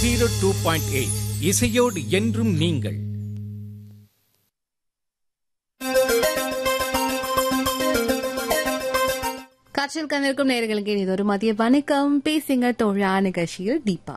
Zero two point eight இசையோடு என்றும் நீங்கள் காற்றில் கந்திருக்கும் நேர்களுக்கு இது ஒரு மதிய வணக்கம் பேசுங்க தோழா நிகழ்ச்சியில் தீபா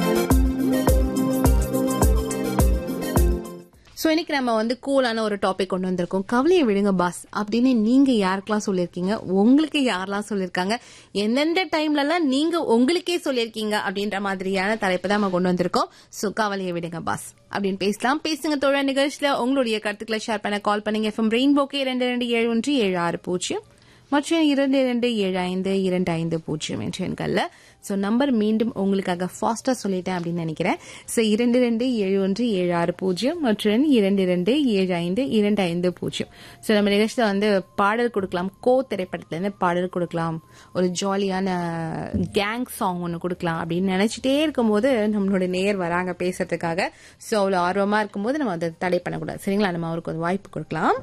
ஸோ இன்னைக்கு நம்ம வந்து கூலான ஒரு டாபிக் கொண்டு வந்திருக்கோம் கவலையை விடுங்க பாஸ் அப்படின்னு நீங்க யாருக்கெல்லாம் சொல்லியிருக்கீங்க உங்களுக்கு யாரெல்லாம் சொல்லியிருக்காங்க எந்தெந்த டைம்லலாம் நீங்க உங்களுக்கே சொல்லியிருக்கீங்க அப்படின்ற மாதிரியான தலைப்பு தான் நம்ம கொண்டு வந்திருக்கோம் ஸோ கவலையை விடுங்க பாஸ் அப்படின்னு பேசலாம் பேசுங்க தோழா நிகழ்ச்சியில உங்களுடைய கருத்துக்களை ஷேர் பண்ண கால் பண்ணுங்க எஃப்எம் ரெயின்போக்கே இரண்டு ரெண்டு ஏழு ஒன்று ஏழு ஆறு பூஜ்ஜியம் மற்றும் இரண்டு இரண்டு ஏழு ஐந்து இரண்டு ஐந்து பூஜ்ஜியம் என்ற எண்கள்ல ஸோ நம்பர் மீண்டும் உங்களுக்காக ஃபாஸ்டா சொல்லிட்டேன் அப்படின்னு நினைக்கிறேன் ஸோ இரண்டு ரெண்டு ஏழு ஒன்று ஏழு ஆறு பூஜ்ஜியம் மற்றும் இரண்டு இரண்டு ஏழு ஐந்து இரண்டு ஐந்து பூஜ்ஜியம் ஸோ நம்ம நிகழ்ச்சியில் வந்து பாடல் கொடுக்கலாம் கோ திரைப்படத்துலேருந்து பாடல் கொடுக்கலாம் ஒரு ஜாலியான கேங் சாங் ஒன்று கொடுக்கலாம் அப்படின்னு நினைச்சிட்டே இருக்கும்போது நம்மளோட நேர் வராங்க பேசுறதுக்காக ஸோ அவ்வளோ ஆர்வமா இருக்கும்போது நம்ம அதை தடை பண்ணக்கூடாது சரிங்களா நம்ம அவருக்கு ஒரு வாய்ப்பு கொடுக்கலாம்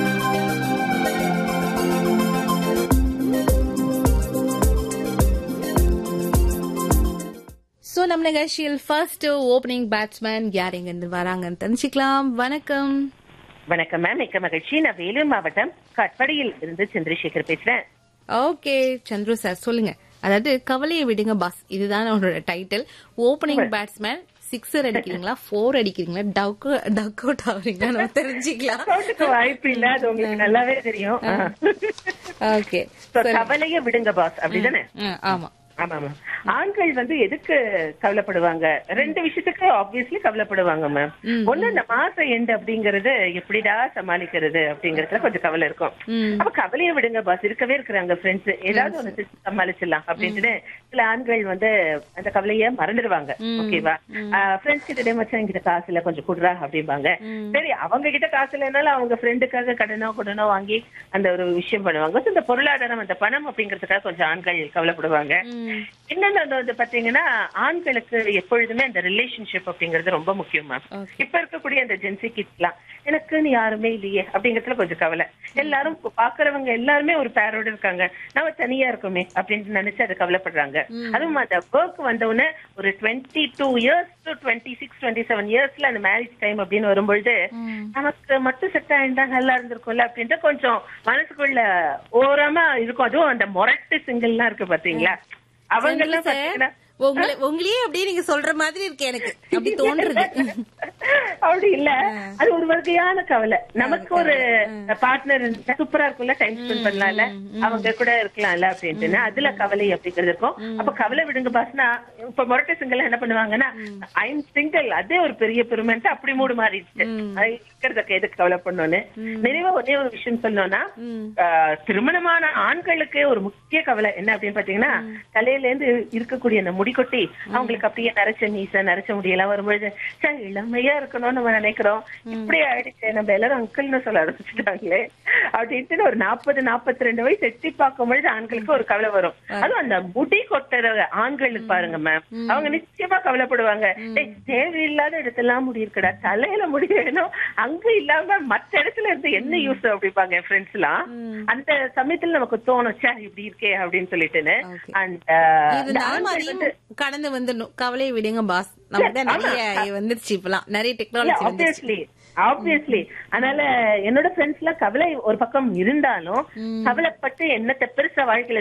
சோ நம்ம நிகழ்ச்சியில் ஃபர்ஸ்ட் ஓப்பனிங் பேட்ஸ்மேன் யார் எங்க இருந்து வராங்கன்னு தெரிஞ்சுக்கலாம் வணக்கம் வணக்கம் மேம் மிக்க மகிழ்ச்சி நான் வேலூர் மாவட்டம் கட்படியில் இருந்து சந்திரசேகர் பேசுறேன் ஓகே சந்துரு சார் சொல்லுங்க அதாவது கவலையை விடுங்க பாஸ் இதுதான் அவரோட டைட்டில் ஓப்பனிங் பேட்ஸ்மேன் சிக்ஸர் அடிக்கிறீங்களா ஃபோர் அடிக்கிறீங்களா டக் டக் அவுட் ஆகுறீங்களா நம்ம தெரிஞ்சுக்கலாம் அக்கௌண்ட்டுக்கு வாய்ப்பு இல்ல அது உங்களுக்கு நல்லாவே தெரியும் ஓகே So, கவலைய விடுங்க பாஸ் அப்படிதானே ஆமா ஆமா ஆமா ஆண்கள் வந்து எதுக்கு கவலைப்படுவாங்க ரெண்டு விஷயத்துக்கு ஆப்வியஸ்லி கவலைப்படுவாங்க மேம் ஒண்ணு இந்த மாச எண்டு அப்படிங்கறது எப்படிடா சமாளிக்கிறது அப்படிங்கறதுல கொஞ்சம் கவலை இருக்கும் அப்ப கவலையை விடுங்க பாஸ் இருக்கவே இருக்கிறாங்க ஃப்ரெண்ட்ஸ் ஏதாவது ஒண்ணு செஞ்சு சமாளிச்சிடலாம் அப்படின்ட்டு சில ஆண்கள் வந்து அந்த கவலைய மறந்துடுவாங்க ஓகேவா ஃப்ரெண்ட்ஸ் கிட்ட "டேய் மச்சான் கிட்ட காசு இல்ல கொஞ்சம் குடுறா அப்படிம்பாங்க சரி அவங்க கிட்ட காசு இல்லைனாலும் அவங்க ஃப்ரெண்டுக்காக கடனோ கடனோ வாங்கி அந்த ஒரு விஷயம் பண்ணுவாங்க So, இந்த பொருளாதாரம் அந்த பணம் அப்படிங்கறதுக்காக கொஞ்சம் ஆண்கள் கவலைப்படுவாங்க இன்னொன்னு வந்து வந்து பாத்தீங்கன்னா ஆண்களுக்கு எப்பொழுதுமே அந்த ரிலேஷன்ஷிப் அப்படிங்கறது ரொம்ப முக்கியம் மேம் Okay. இப்ப இருக்கக்கூடிய அந்த ஜென்சி கிட்ஸ்லாம் எனக்குன்னு யாருமே இல்லையே அப்படிங்கறதுல கொஞ்சம் கவலை எல்லாரும் இப்ப பாக்குறவங்க எல்லாருமே ஒரு பேரோட இருக்காங்க நம்ம தனியா இருக்கோமே அப்படின்னு நினைச்சு அது கவலைப்படுறாங்க அதுவும் அந்த ஒர்க் வந்தவுடனே ஒரு twenty two years to twenty six twenty seven இயர்ஸ்ல அந்த மேரேஜ் டைம் அப்படின்னு வரும்பொழுது நமக்கு மட்டும் செட் ஆயிருந்தா நல்லா இருந்திருக்கும்ல அப்படின்ட்டு கொஞ்சம் மனசுக்குள்ள ஓரமா இருக்கும் அதுவும் அந்த மொரட்டு சிங்கிள் எல்லாம் இருக்கு பாத்தீங்களா அவங்க எல்லாம் சார் பாத்தீங்கன்னா உங்களை உங்களையே அப்படியே நீங்க சொல்ற மாதிரி இருக்கு எனக்கு அப்படி தோன்றுது அப்படி இல்ல அது ஒரு வகையான கவலை நமக்கு ஒரு பார்ட்னர் சூப்பரா இருக்கும்ல டைம் ஸ்பெண்ட் பண்ணலாம்ல அவங்க கூட இருக்கலாம்ல அப்படின்ட்டு அதுல கவலை அப்படிங்கிறது இருக்கும் அப்ப கவலை விடுங்க பாஸ்னா இப்ப மொரட்டை சிங்கிள் என்ன பண்ணுவாங்கன்னா ஐம் சிங்கிள் அதே ஒரு பெரிய பெருமைன்ட்டு அப்படி மூடு மாறிடுச்சு அது இருக்கிறதுக்கு எதுக்கு கவலை பண்ணோன்னு நிறைவா ஒரே ஒரு விஷயம் சொல்லணும்னா ஆஹ், திருமணமான ஆண்களுக்கு ஒரு முக்கிய கவலை என்ன அப்படின்னு பாத்தீங்கன்னா தலையில இருந்து இருக்கக்கூடிய அந்த முடிக்கொட்டி அவங்களுக்கு அப்படியே நரைச்ச மீச நரைச்ச முடியெல்லாம் வரும்பொழுது "ச்சே, இளமையா இருக்கணும்னு நம்ம நினைக்கிறோம் இப்படி ஆயிடுச்சு நம்ம எல்லாரும் அங்கிள்னு சொல்ல ஆரம்பிச்சுட்டாங்களே அப்படின்ட்டு ஒரு நாற்பது நாற்பத்தி ரெண்டு வயசு எட்டி பார்க்கும் பொழுது ஆண்களுக்கு ஒரு கவலை வரும் அதுவும் அந்த முடி கொட்டுற ஆண்களுக்கு பாருங்க மேம் அவங்க நிச்சயமா கவலைப்படுவாங்க "டேய், தேவையில்லாத இடத்தெல்லாம் முடி இருக்குடா தலையில முடி வேணும் அங்க இல்லாம மத்த இடத்துல இருந்து என்ன யூஸ் அப்படிப்பாங்க என் ஃப்ரெண்ட்ஸ் எல்லாம் அந்த சமயத்துல நமக்கு தோணும் "ச்சே, இப்படி இருக்கே அப்படின்னு சொல்லிட்டுன்னு Okay. அந்த இது அந்த நாம ஆண்கள் அதையும் வந்து கடந்து வந்துடணும் கவலையை விடுங்க பாஸ் நமக்கு தான் நிறைய வந்துருச்சு இப்பெல்லாம் நிறைய டெக்னாலஜி வந்துருச்சு ஆப்வியஸ்லி ஆப்வியஸ்லி அதனால என்னோட ஃப்ரெண்ட்ஸ் எல்லாம் கவலை ஒரு பக்கம் இருந்தாலும் கவலைப்பட்டு என்னத்தை பெருசா வாழ்க்கையில